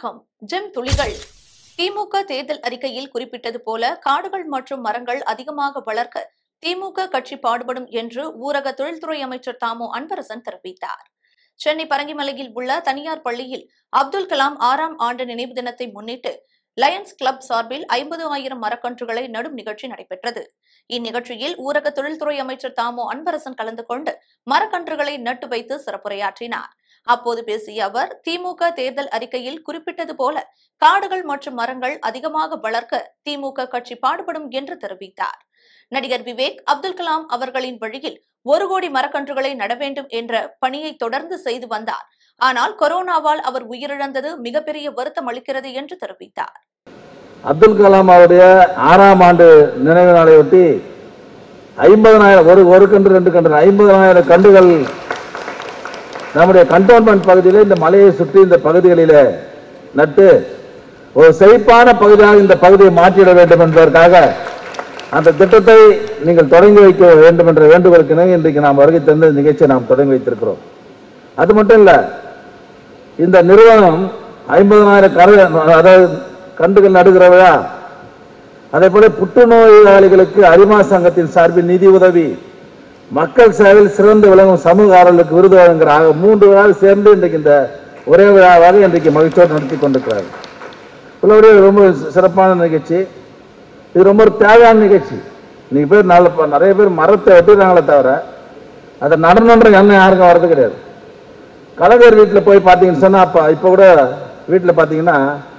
வணக்கம் ஜெம் துளிகள் திமுக தேர்தல் அறிக்கையில் குறிப்பிட்டது போல காடுகள் மற்றும் மரங்கள் அதிகமாக வளர்க்க திமுக கட்சி பாடுபடும் என்று ஊரக தொழில்துறை அமைச்சர் தாமோ அன்பரசன் தெரிவித்தார் சென்னை பரங்கிமலையில் உள்ள தனியார் பள்ளியில் அப்துல் கலாம் ஆறாம் ஆண்டு நினைவு தினத்தை முன்னிட்டு லயன்ஸ் கிளப் சார்பில் ஐம்பது ஆயிரம் மரக்கன்றுகளை நடும் நிகழ்ச்சி நடைபெற்றது இந்நிகழ்ச்சியில் ஊரக தொழில்துறை அமைச்சர் தாமோ அன்பரசன் கலந்து கொண்டு மரக்கன்றுகளை நட்டு வைத்து சிறப்புரையாற்றினார் அப்போது பேசிய அவர் திமுக தேர்தல் அறிக்கையில் குறிப்பிட்டது போல காடுகள் மற்றும் மரங்கள் அதிகமாக வளர்க்க திமுக கட்சி பாடுபடும் என்று தெரிவித்தார் நடிகர் விவேக் அப்துல் கலாம் அவர்களின் வழியில் ஒரு கோடி மரக்கன்றுகளை நட வேண்டும் என்ற பணியை தொடர்ந்து செய்து வந்தார் ஆனால் கொரோனாவால் அவர் உயிரிழந்தது மிகப்பெரிய வருத்தம் அளிக்கிறது என்று தெரிவித்தார் அப்துல் கலாம் அவருடைய ஆறாம் ஆண்டு நினைவு நாளையொட்டி ஐம்பதனாயிரம் ஒரு ஒரு கன்று ரெண்டு கன்று ஐம்பதனாயிரம் கன்றுகள் நம்முடைய கண்டோன்மெண்ட் பகுதியில் இந்த மலையை சுற்றி இந்த பகுதிகளில் நட்டு ஒரு செழிப்பான பகுதியாக இந்த பகுதியை மாற்றிட வேண்டும் என்பதற்காக அந்த திட்டத்தை நீங்கள் தொடங்கி வைக்க வேண்டும் என்ற வேண்டுகோளுக்கு இணங்க இன்றைக்கு நாம் வருகை தந்த இந்த நிகழ்ச்சியை நாம் தொடங்கி வைத்திருக்கிறோம் அது மட்டும் இல்லை இந்த நிறுவனம் ஐம்பதனாயிரம் கரு அதாவது கண்டுகள் நடுகிற விழா அதே போல புற்றுநோயாளிகளுக்கு அரிமா சங்கத்தின் சார்பில் நிதி உதவி மக்கள் சேவையில் சிறந்து விளங்கும் சமூக ஆர்வலுக்கு விருது வழங்குகிற ஆக மூன்று விழாவில் சேர்ந்து இன்றைக்கு இந்த ஒரே விழாவாக இன்றைக்கு மகிழ்ச்சியோடு நடத்தி கொண்டிருக்கிறார் உள்ளபடியே ரொம்ப சிறப்பான நிகழ்ச்சி இது ரொம்ப ஒரு தேவையான நிகழ்ச்சி இன்னைக்கு பேர் நல்ல நிறைய பேர் மரத்தை வெட்டிடுறாங்களே தவிர அதை நடனன்ற எண்ணம் யாருக்கும் வர்றது கிடையாது கலைஞர் வீட்டில் போய் பார்த்தீங்கன்னு சொன்னால் அப்போ இப்போ கூட வீட்டில் பார்த்தீங்கன்னா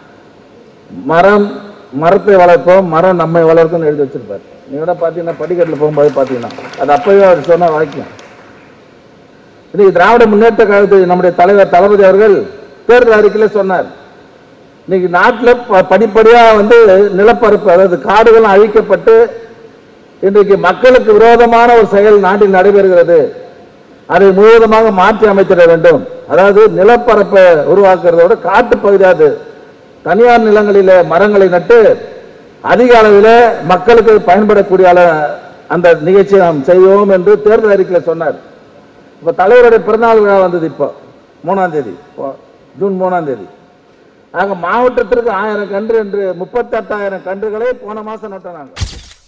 மரம் மரத்தை வளர்ப்போம் மரம் நம்மை வளர்க்கும்னு எழுதி வச்சிருப்பார் நீங்க கூட பார்த்தீங்கன்னா படிக்கட்டில் போகும்போது பார்த்தீங்கன்னா அது அப்பவே அவர் சொன்ன வாக்கியம் இன்னைக்கு திராவிட முன்னேற்ற கழகத்து நம்முடைய தலைவர் தளபதி அவர்கள் தேர்தல் அறிக்கையில் சொன்னார் இன்னைக்கு நாட்டில் ப- படிப்படியா வந்து நிலப்பரப்பு அதாவது காடுகள் அழிக்கப்பட்டு இன்றைக்கு மக்களுக்கு விரோதமான ஒரு செயல் நாட்டில் நடைபெறுகிறது அதை முழுவதுமாக மாற்றி அமைத்திட வேண்டும் அதாவது நிலப்பரப்பை உருவாக்குறதோட காட்டு பகுதியாது தனியார் நிலங்களிலே மரங்களை நட்டு அதிக அளவில் மக்களுக்கு பயன்படக்கூடிய அள- அந்த நிகழ்ச்சியை நாம் செய்வோம் என்று தேர்தல் அறிக்கையில் சொன்னார் இப்போ தலைவருடைய பிறந்தநாள் விழா வந்தது இப்போ மூணாம் தேதி இப்போ ஜூன் மூணாம் தேதி ஆக மாவட்டத்திற்கு ஆயிரம் கன்று என்று முப்பத்தெட்டாயிரம் கன்றுகளை போன மாசம் நட்டோம் நாங்கள்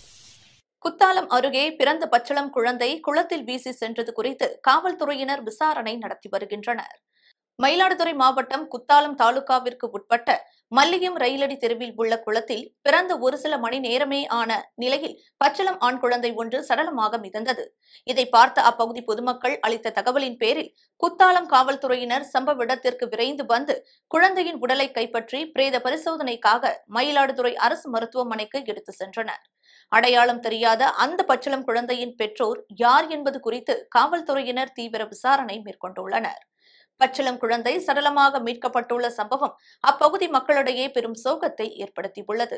குத்தாலம் அருகே பிறந்த பச்சிளம் குழந்தை குளத்தில் வீசி சென்றது குறித்து காவல்துறையினர் விசாரணை நடத்தி வருகின்றனர் மயிலாடுதுறை மாவட்டம் குத்தாலம் தாலுகாவிற்கு உட்பட்ட மல்லியம் ரயிலடி தெருவில் உள்ள குளத்தில் பிறந்த ஒரு சில மணி நேரமே ஆன நிலையில் பச்சிளம் ஆண் குழந்தை ஒன்று சடலமாக மிதந்தது இதை பார்த்த அப்பகுதி பொதுமக்கள் அளித்த தகவலின் பேரில் குத்தாலம் காவல்துறையினர் சம்பவ இடத்திற்கு விரைந்து வந்து குழந்தையின் உடலை கைப்பற்றி பிரேத பரிசோதனைக்காக மயிலாடுதுறை அரசு மருத்துவமனைக்கு எடுத்து சென்றனர் அடையாளம் தெரியாத அந்த பச்சிளம் குழந்தையின் பெற்றோர் யார் என்பது குறித்து காவல்துறையினர் தீவிர விசாரணை மேற்கொண்டுள்ளனர் பச்சிளம் குழந்தை சடலமாக மீட்கப்பட்டுள்ள சம்பவம் அப்பகுதி மக்களிடையே பெரும் சோகத்தை ஏற்படுத்தியுள்ளது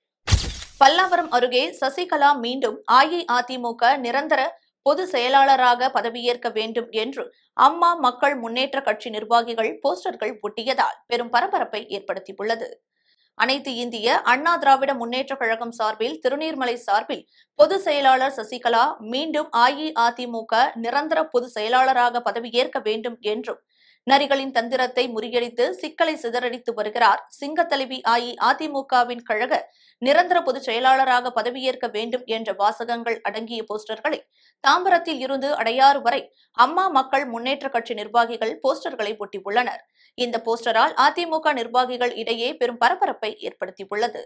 பல்லாவரம் அருகே சசிகலா மீண்டும் அஇஅதிமுக நிரந்தர பொது செயலாளராக பதவியேற்க வேண்டும் என்று அம்மா மக்கள் முன்னேற்ற கட்சி நிர்வாகிகள் போஸ்டர்கள் ஒட்டியதால் பெரும் பரபரப்பை ஏற்படுத்தியுள்ளது அனைத்து இந்திய அண்ணா திராவிட முன்னேற்ற கழகம் சார்பில் திருநீர்மலை சார்பில் பொதுச் செயலாளர் சசிகலா மீண்டும் அஇஅதிமுக நிரந்தர பொதுச் செயலாளராக பதவியேற்க வேண்டும் என்றும் நரிகளின் தந்திரத்தை முறியடித்து சிக்கலை சிதறடித்து வருகிறார் சிங்கத்தலைவி அஇஅதிமுகவின் கழக நிரந்தர பொதுச் செயலாளராக பதவியேற்க வேண்டும் என்ற வாசகங்கள் அடங்கிய போஸ்டர்களை தாம்பரத்தில் இருந்து அடையாறு வரை அம்மா மக்கள் முன்னேற்ற கட்சி நிர்வாகிகள் போஸ்டர்களை ஒட்டியுள்ளனர் இந்த போஸ்டரால் அதிமுக நிர்வாகிகள் இடையே பெரும் பரபரப்பை ஏற்படுத்தியுள்ளது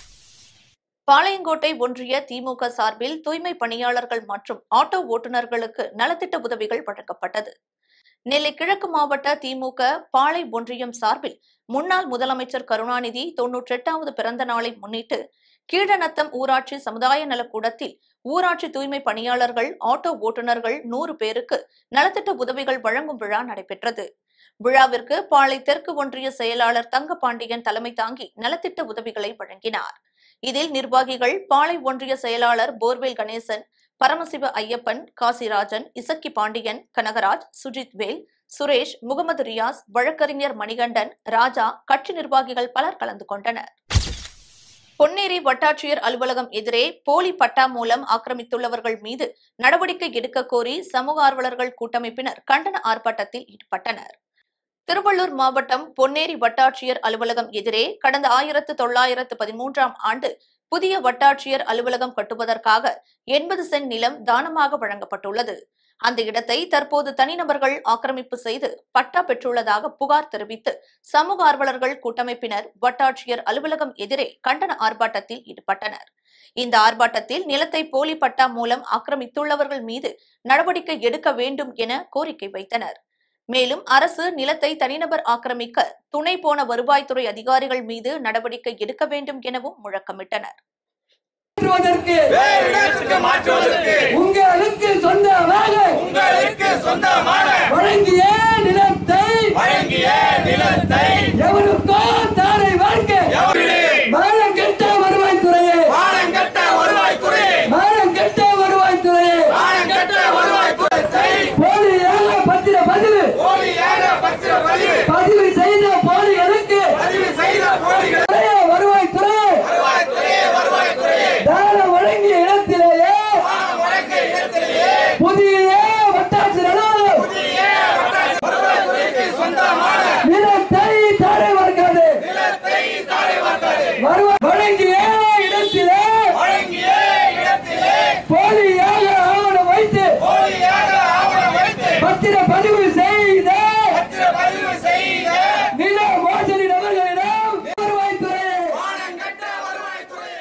பாளையங்கோட்டை ஒன்றிய திமுக சார்பில் தூய்மை பணியாளர்கள் மற்றும் ஆட்டோ ஓட்டுநர்களுக்கு நலத்திட்ட உதவிகள் வழங்கப்பட்டது நெல்லை கிழக்கு மாவட்ட திமுக பாளை ஒன்றியம் சார்பில் முன்னாள் முதலமைச்சர் கருணாநிதி தொன்னூற்றெட்டாவது பிறந்த நாளை முன்னிட்டு கீழநத்தம் ஊராட்சி சமுதாய நலக்கூடத்தில் ஊராட்சி தூய்மை பணியாளர்கள் ஆட்டோ ஓட்டுநர்கள் நூறு பேருக்கு நலத்திட்ட உதவிகள் வழங்கும் விழா நடைபெற்றது விழாவிற்கு பாளை தெற்கு ஒன்றிய செயலாளர் தங்கபாண்டியன் தலைமை தாங்கி நலத்திட்ட உதவிகளை வழங்கினார் இதில் நிர்வாகிகள் பாளை ஒன்றிய செயலாளர் போர்வேல் கணேசன் பரமசிவ ஐயப்பன் காசிராஜன் இசக்கி பாண்டியன் கனகராஜ் சுஜித் வேல் சுரேஷ் முகமது ரியாஸ் வழக்கறிஞர் மணிகண்டன் ராஜா கட்சி நிர்வாகிகள் பலர் கலந்து கொண்டனர் பொன்னேரி வட்டாட்சியர் அலுவலகம் எதிரே போலி பட்டா மூலம் ஆக்கிரமித்துள்ளவர்கள் மீது நடவடிக்கை எடுக்க கோரி சமூக ஆர்வலர்கள் கூட்டமைப்பினர் கண்டன ஆர்ப்பாட்டத்தில் ஈடுபட்டனர் திருவள்ளூர் மாவட்டம் பொன்னேரி வட்டாட்சியர் அலுவலகம் எதிரே கடந்த ஆயிரத்து தொள்ளாயிரத்து பதிமூன்றாம் ஆண்டு புதிய வட்டாட்சியர் அலுவலகம் கட்டுவதற்காக எண்பது சென்ட் நிலம் தானமாக வழங்கப்பட்டுள்ளது அந்த இடத்தை தற்போது தனிநபர்கள் ஆக்கிரமிப்பு செய்து பட்டா பெற்றுள்ளதாக புகார் தெரிவித்து சமூக ஆர்வலர்கள் கூட்டமைப்பினர் வட்டாட்சியர் அலுவலகம் எதிரே கண்டன ஆர்ப்பாட்டத்தில் ஈடுபட்டனர் இந்த ஆர்ப்பாட்டத்தில் நிலத்தை போலி பட்டா மூலம் ஆக்கிரமித்துள்ளவர்கள் மீது நடவடிக்கை எடுக்க வேண்டும் என கோரிக்கை வைத்தனர் மேலும் அரசு நிலத்தை தனிநபர் ஆக்கிரமிக்க துணை போன வருவாய்த்துறை அதிகாரிகள் மீது நடவடிக்கை எடுக்க வேண்டும் எனவும் முழக்கமிட்டனர் மாற்றுவதற்கு வேறு இடத்துக்கு மாற்றுவதற்கு உங்களுக்கு சொந்தமாக உங்களுக்கு சொந்தமான வழங்கிய நிலத்தை வழங்கிய நிலத்தை எவருக்கோ தாரை வார்க்க எவரே மானம் கெட்ட வருவாய்த்துறையே மானங்கட்ட வருவாய்த்துறை மானம் கெட்ட வருவாய்த்துறையே மானங்கட்ட வருவாய்த்துறை போலியாக பத்திர பதிவு போலியாக பத்திர பதிவு பதிவு செய்த போலிகளுக்கு பதிவு செய்த போலிகள் துறையே, வருவாய்த்துறையே வருவாய்த்துறையே வருவாய்த்துறையே தானம் வழங்கிய இடத்திலேயே மானம் வழங்கிய இடத்திலேயே புதிய வட்டாட்சியர் அலுவலகம் புதிய வட்டாட்சி வருவாய்த்துறைக்கு சொந்தமான நிலத்தை தாரை வார்க்காது நிலத்தை தாரை வார்த்தாது வருவாய் வழங்கிய இடத்திலே வழங்கிய இடத்திலே போலியாக ஆவணம் வைத்து போலியாக ஆவணம் வைத்து பத்திர பதிவு செய்த பத்திர பதிவு செய்த நில மோசடி நபர்களிடம் வருவாய்த்துறையே மானங்கட்ட வருவாய்த்துறை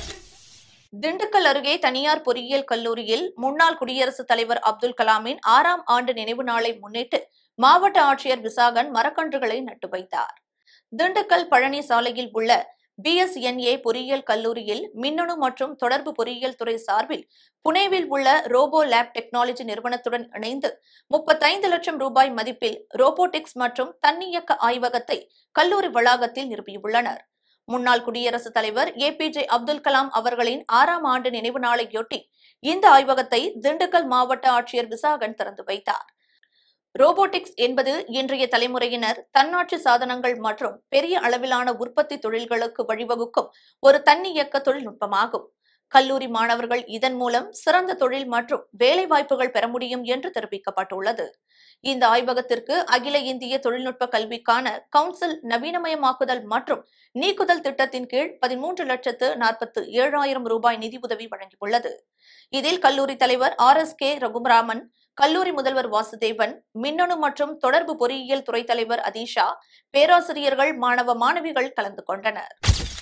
திண்டுக்கல் அருகே தனியார் பொறியியல் கல்லூரியில் முன்னாள் குடியரசுத் தலைவர் அப்துல் கலாமின் ஆறாம் ஆண்டு நினைவு நாளை முன்னிட்டு மாவட்ட ஆட்சியர் விசாகன் மரக்கன்றுகளை நட்டு வைத்தார் திண்டுக்கல் பழனி சாலையில் உள்ள பிஎஸ்என்ஏ பொறியியல் கல்லூரியில் மின்னணு மற்றும் தொடர்பு பொறியியல் துறை சார்பில் புனேவில் உள்ள ரோபோ லேப் டெக்னாலஜி நிறுவனத்துடன் இணைந்து முப்பத்தைந்து லட்சம் ரூபாய் மதிப்பில் ரோபோட்டிக்ஸ் மற்றும் தன்னியக்க ஆய்வகத்தை கல்லூரி வளாகத்தில் நிறுவியுள்ளனர் முன்னாள் குடியரசுத் தலைவர் ஏபிஜே அப்துல் கலாம் அவர்களின் ஆறாம் ஆண்டு நினைவு நாளையொட்டி இந்த ஆய்வகத்தை திண்டுக்கல் மாவட்ட ஆட்சியர் விசாகன் திறந்து வைத்தார் ரோபோட்டிக்ஸ் என்பது இன்றைய தலைமுறையினர் தன்னாட்சி சாதனங்கள் மற்றும் பெரிய அளவிலான உற்பத்தி தொழில்களுக்கு வழிவகுக்கும் ஒரு தன்னியக்க தொழில்நுட்பமாகும் கல்லூரி மாணவர்கள் இதன் மூலம் சிறந்த தொழில் மற்றும் வேலை வாய்ப்புகள் பெற முடியும் என்று தெரிவிக்கப்பட்டுள்ளது இந்த ஆய்வகத்திற்கு அகில இந்திய தொழில்நுட்ப கல்விக்கான கவுன்சில் நவீனமயமாக்குதல் மற்றும் நீக்குதல் திட்டத்தின் கீழ் பதிமூன்று லட்சத்து நாற்பத்து ஏழாயிரம் ரூபாய் நிதியுதவி வழங்கியுள்ளது இதில் கல்லூரி தலைவர் ஆர் எஸ் கே ரகுராமன் கல்லூரி முதல்வர் வாசுதேவன் மின்னணு மற்றும் தொடர்பு பொறியியல் துறை தலைவர் அதீஷா பேராசிரியர்கள் மாணவ மாணவிகள் கலந்து கொண்டனர்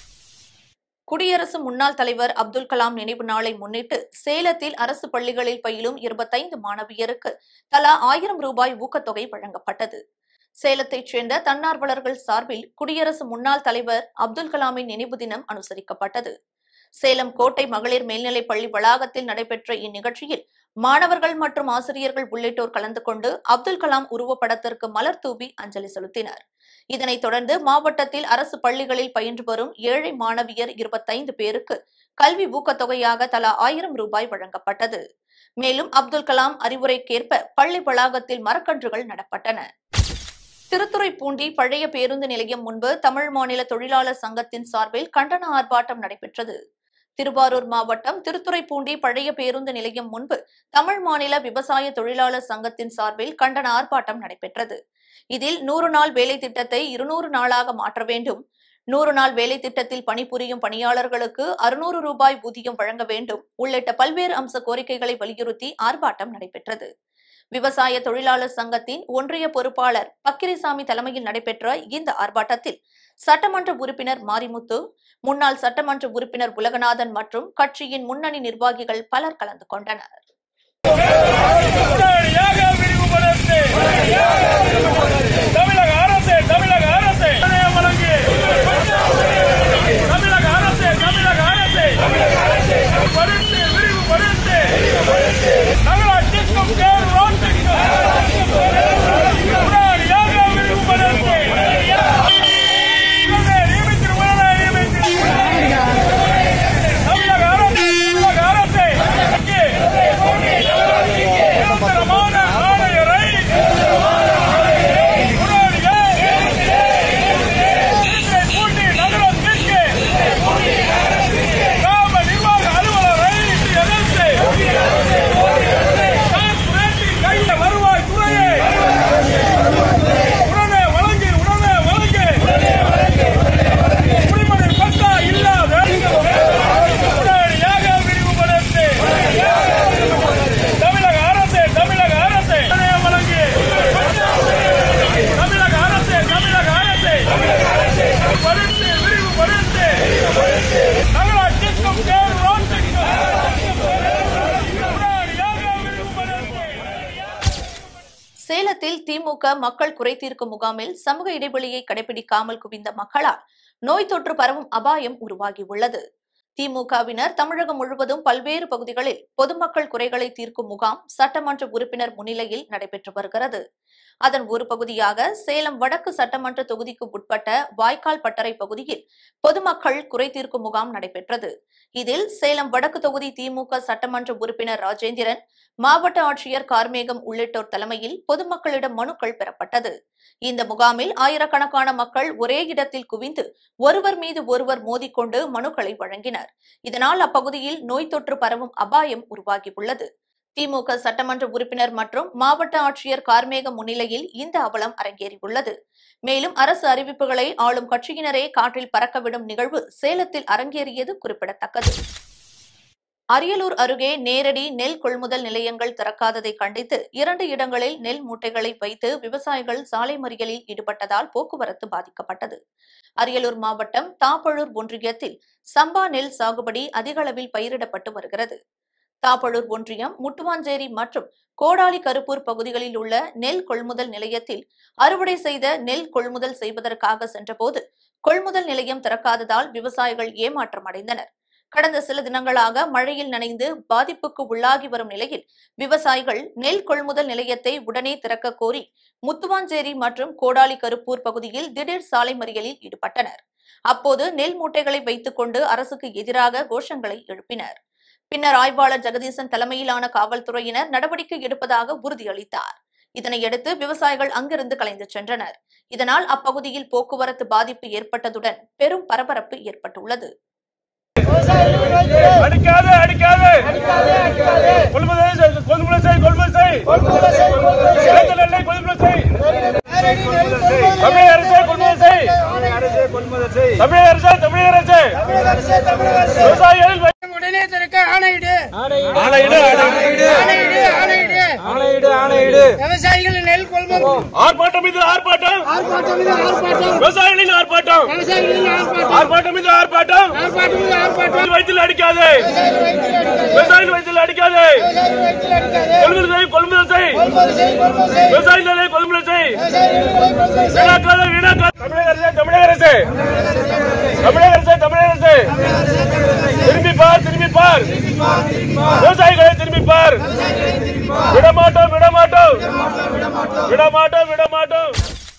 குடியரசு முன்னாள் தலைவர் அப்துல் கலாம் நினைவு நாளை முன்னிட்டு சேலத்தில் அரசு பள்ளிகளில் பயிலும் இருபத்தைந்து மாணவியருக்கு தலா ஆயிரம் ரூபாய் ஊக்கத்தொகை வழங்கப்பட்டது சேலத்தைச் சேர்ந்த தன்னார்வலர்கள் சார்பில் குடியரசு முன்னாள் தலைவர் அப்துல் கலாமின் நினைவு தினம் அனுசரிக்கப்பட்டது சேலம் கோட்டை மகளிர் மேல்நிலைப் பள்ளி வளாகத்தில் நடைபெற்ற இந்நிகழ்ச்சியில் மாணவர்கள் மற்றும் ஆசிரியர்கள் உள்ளிட்டோர் கலந்து கொண்டு அப்துல் கலாம் உருவப்படத்திற்கு மலர் தூவி அஞ்சலி செலுத்தினர் இதனைத் தொடர்ந்து மாவட்டத்தில் அரசு பள்ளிகளில் பயின்று வரும் ஏழை மாணவியர் இருபத்தைந்து பேருக்கு கல்வி ஊக்கத்தொகையாக தலா ஆயிரம் ரூபாய் வழங்கப்பட்டது மேலும் அப்துல் கலாம் அறிவுரைக்கேற்ப பள்ளி வளாகத்தில் மரக்கன்றுகள் நடப்பட்டன திருத்துறைப்பூண்டி பழைய பேருந்து நிலையம் முன்பு தமிழ் மாநில தொழிலாளர் சங்கத்தின் சார்பில் கண்டன ஆர்ப்பாட்டம் நடைபெற்றது திருவாரூர் மாவட்டம் திருத்துறைப்பூண்டி பழைய பேருந்து நிலையம் முன்பு தமிழ் மாநில விவசாய தொழிலாளர் சங்கத்தின் சார்பில் கண்டன ஆர்ப்பாட்டம் நடைபெற்றது இதில் நூறு நாள் வேலை திட்டத்தை இருநூறு நாளாக மாற்ற வேண்டும் நூறு நாள் வேலை திட்டத்தில் பணிபுரியும் பணியாளர்களுக்கு அறுநூறு ரூபாய் ஊதியம் வழங்க வேண்டும் உள்ளிட்ட பல்வேறு அம்ச கோரிக்கைகளை வலியுறுத்தி ஆர்ப்பாட்டம் நடைபெற்றது விவசாய தொழிலாளர் சங்கத்தின் ஒன்றிய பொறுப்பாளர் பக்கிரிசாமி தலைமையில் நடைபெற்ற இந்த ஆர்ப்பாட்டத்தில் சட்டமன்ற உறுப்பினர் மாரிமுத்து முன்னாள் சட்டமன்ற உறுப்பினர் உலகநாதன் மற்றும் கட்சியின் முன்னணி நிர்வாகிகள் பலர் கலந்து கொண்டனர் உடனடியாக விரிவுபடுத்து தமிழக அரசு தமிழக அரசு ஆணையம் வழங்கி தமிழக அரசு தமிழக அரசு படுத்து விரிவுபடுத்து நகராட்சிக்கும் பேர் ரோட்டுக்கும் உடனடியாக விரிவுபடுத்து உடனே நியமித்து உடனே நியமித்து தமிழக அரசு தமிழக அரசு நிரந்தரமான ஆணையரை உடனடியாக பூண்டி நகரத்திற்கு கிராம நிர்வாக அலுவலரை எதிர்த்து சேலத்தில் திமுக மக்கள் குறைதீர்க்கும் முகாமில் சமூக இடைவெளியை கடைபிடிக்காமல் குவிந்த மக்களால் நோய் தொற்று பரவும் அபாயம் உருவாகியுள்ளது திமுகவினர் தமிழகம் முழுவதும் பல்வேறு பகுதிகளில் பொதுமக்கள் குறைகளை தீர்க்கும் முகாம் சட்டமன்ற உறுப்பினர் முன்னிலையில் நடைபெற்று வருகிறது அதன் ஒரு பகுதியாக சேலம் வடக்கு சட்டமன்ற தொகுதிக்கு உட்பட்ட வாய்க்கால் பட்டறை பகுதியில் பொதுமக்கள் குறை தீர்க்கும் முகாம் நடைபெற்றது இதில் சேலம் வடக்கு தொகுதி திமுக சட்டமன்ற உறுப்பினர் ராஜேந்திரன் மாவட்ட ஆட்சியர் கார்மேகம் உள்ளிட்டோர் தலைமையில் பொதுமக்களிடம் மனுக்கள் பெறப்பட்டது இந்த முகாமில் ஆயிரக்கணக்கான மக்கள் ஒரே இடத்தில் குவிந்து ஒருவர் மீது ஒருவர் மோதிக்கொண்டு மனுக்களை வழங்கினர் இதனால் அப்பகுதியில் நோய் தொற்று பரவும் அபாயம் உருவாகியுள்ளது திமுக சட்டமன்ற உறுப்பினர் மற்றும் மாவட்ட ஆட்சியர் கார்மேகம் முன்னிலையில் இந்த அவலம் அரங்கேறியுள்ளது மேலும் அரசு அறிவிப்புகளை ஆளும் கட்சியினரே காற்றில் பறக்கவிடும் நிகழ்வு சேலத்தில் அரங்கேறியது குறிப்பிடத்தக்கது அரியலூர் அருகே நேரடி நெல் கொள்முதல் நிலையங்கள் திறக்காததை கண்டித்து இரண்டு இடங்களில் நெல் மூட்டைகளை வைத்து விவசாயிகள் சாலை மறியலில் ஈடுபட்டதால் போக்குவரத்து பாதிக்கப்பட்டது அரியலூர் மாவட்டம் தாப்பழூர் ஒன்றியத்தில் சம்பா நெல் சாகுபடி அதிக அளவில் பயிரிடப்பட்டு வருகிறது தாப்பழூர் ஒன்றியம் முட்டுவாஞ்சேரி மற்றும் கோடாலி கருப்பூர் பகுதிகளில் உள்ள நெல் கொள்முதல் நிலையத்தில் அறுவடை செய்த நெல் கொள்முதல் செய்வதற்காக சென்றபோது கொள்முதல் நிலையம் திறக்காததால் விவசாயிகள் ஏமாற்றம் அடைந்தனர் கடந்த சில தினங்களாக மழையில் நனைந்து பாதிப்புக்கு உள்ளாகி வரும் நிலையில் விவசாயிகள் நெல் கொள்முதல் நிலையத்தை உடனே திறக்க கோரி முத்துவாஞ்சேரி மற்றும் கோடாலி கருப்பூர் பகுதியில் திடீர் சாலை மறியலில் ஈடுபட்டனர் அப்போது நெல் மூட்டைகளை வைத்துக் கொண்டு அரசுக்கு எதிராக கோஷங்களை எழுப்பினர் பின்னர் ஆய்வாளர் ஜெகதீசன் தலைமையிலான காவல்துறையினர் நடவடிக்கை எடுப்பதாக உறுதியளித்தார் இதனையடுத்து விவசாயிகள் அங்கிருந்து கலைந்து சென்றனர் இதனால் அப்பகுதியில் போக்குவரத்து பாதிப்பு ஏற்பட்டதுடன் பெரும் பரபரப்பு ஏற்பட்டுள்ளது அடிக்காதே அடிக்காதே கொள்முதல் செய், கொள்முதல் செய் கொள்முதல் செய் விளைந்த நெல்லை கொள்முதல் செய் தமிழக அரசே கொள்முதல் செய் தமிழக அரசே தமிழக அரசே விவசாயிகள் உடனே திறக்க ஆணையிடு ஆணையிடு ஆணையிடு ஆணையிடு ஆணையிடு ஆணையிடு ஆணையிடு விவசாயிகள் நெல் கொள்முதல் ஆர்ப்பாட்டம் இது ஆர்ப்பாட்டம் ஆர்ப்பாட்டம் இது ஆர்ப்பாட்டம் விவசாயிகளின் ஆர்ப்பாட்டம் விவசாயிகளின் ஆர்ப்பாட்டம் ஆர்ப்பாட்டம் இது ஆர்ப்பாட்டம் ஆர்ப்பாட்டம் இது ஆர்ப்பாட்டம் வயிற்றில் அடிக்காதே விவசாயிகள் வயிற்றில் அடிக்காதே கொள்முதல் செய் கொள்முதல் செய் விவசாயிகளை கொள்முதல் செய் வீணாக்காத வீணாக்காத தமிழக அரசே தமிழக அரசே தமிழக அரசே தமிழக அரசே திரும்பி பார் திரும்பி பார் விவசாயிகளை திரும்பி பார் விடமாட்டோம் விடமாட்டோம் விடமாட்டோம் விடமாட்டோம்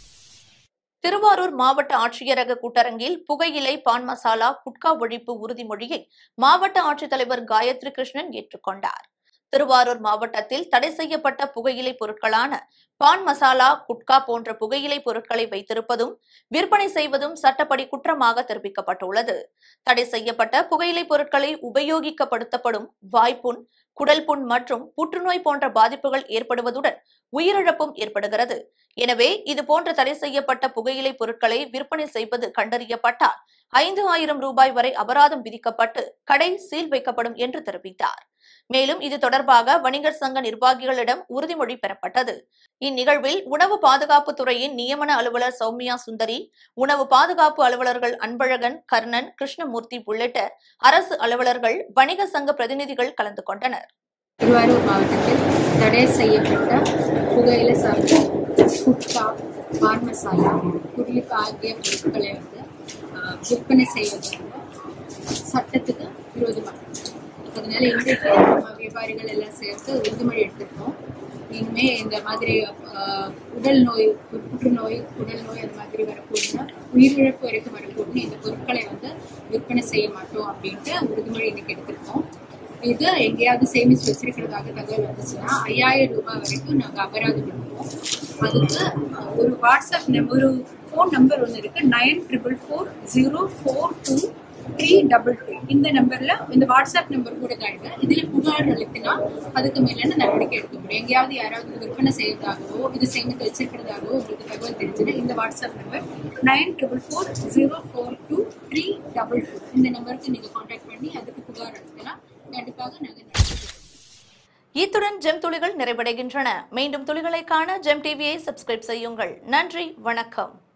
திருவாரூர் மாவட்ட ஆட்சியரக கூட்டரங்கில் புகையிலை பான் மசாலா குட்கா ஒழிப்பு உறுதிமொழியை மாவட்ட ஆட்சித்தலைவர் காயத்ரி கிருஷ்ணன் ஏற்றுக்கொண்டார் திருவாரூர் மாவட்டத்தில் தடை செய்யப்பட்ட புகையிலை பொருட்களான பான் மசாலா குட்கா போன்ற புகையிலை பொருட்களை வைத்திருப்பதும் விற்பனை செய்வதும் சட்டப்படி குற்றமாக தெரிவிக்கப்பட்டுள்ளது தடை செய்யப்பட்ட புகையிலை பொருட்களை உபயோகிக்கப்படுத்தப்படும் வாய்ப்புண் குடல் புண் மற்றும் புற்றுநோய் போன்ற பாதிப்புகள் ஏற்படுவதுடன் உயிரிழப்பும் ஏற்படுகிறது எனவே இது போன்ற தடை செய்யப்பட்ட புகையிலை பொருட்களை விற்பனை செய்வது கண்டறியப்பட்டால் ஐந்து ஆயிரம் ரூபாய் வரை அபராதம் விதிக்கப்பட்டு கடை சீல் வைக்கப்படும் என்று தெரிவித்தார் மேலும் இது தொடர்பாக வணிகர் சங்க நிர்வாகிகளிடம் உறுதிமொழி பெறப்பட்டது இந்நிகழ்வில் உணவு பாதுகாப்பு துறையின் நியமன அலுவலர் சௌமியா சுந்தரி உணவு பாதுகாப்பு அலுவலர்கள் அன்பழகன் கர்ணன் கிருஷ்ணமூர்த்தி உள்ளிட்ட அரசு அலுவலர்கள் வணிக சங்க பிரதிநிதிகள் கலந்து கொண்டனர் திருவாரூர் மாவட்டத்தில் தடை செய்யப்பட்ட புகையிலை சார்ந்த குட்கா பான் மசாலா குடிலுக்கு ஆகிய பொருட்களை வந்து ஆஹ், விற்பனை செய்வது வந்து சட்டத்துக்கு விரோதமானது அதனால இன்றைக்கு நம்ம வியாபாரிகள் எல்லாம் சேர்த்து உறுதிமொழி எடுத்திருக்கோம் இனிமே இந்த மாதிரி ஆஹ், உடல் நோய் புற்றுநோய் உடல் நோய் அந்த மாதிரி வரக்கூடிய உயிரிழப்பு வரைக்கும் வரக்கூடிய இந்த பொருட்களை வந்து விற்பனை செய்ய மாட்டோம் அப்படின்ட்டு உறுதிமொழி இன்னைக்கு எடுத்திருக்கோம் இது எங்கேயாவது சேமிச்சு வச்சிருக்கிறதாக தகவல் வந்துச்சுன்னா ஐயாயிரம் ரூபாய் வரைக்கும் நாங்கள் அபராதம் விடுவோம் அதுக்கு அஹ், ஒரு வாட்ஸ்அப் நம்பர் ஒரு ஃபோன் நம்பர் ஒன்று இருக்கு nine triple four zero four two three double two இந்த நம்பர்ல இந்த வாட்ஸ்அப் நம்பர் கூட தான் இருக்கு இதுல புகார் அளித்தினா அதுக்கு மேலான நடவடிக்கை எடுக்க முடியும் எங்கேயாவது யாராவது இது விற்பனை செய்யறதாகவோ இது சேமித்து வச்சிருக்கிறதாகவோ உங்களுக்கு தகவல் தெரிஞ்சுன்னா இந்த WhatsApp number nine triple four zero four two three double two இந்த நம்பருக்கு நீங்க காண்டாக்ட் பண்ணி அதுக்கு புகார் அளிக்கலாம் கண்டிப்பாக நாங்கள் நடவடிக்கை இத்துடன் ஜெம் துளிகள் நிறைவடைகின்றன மீண்டும் துளிகளை காண ஜெம் டிவியை சப்ஸ்கிரைப் செய்யுங்கள் நன்றி வணக்கம்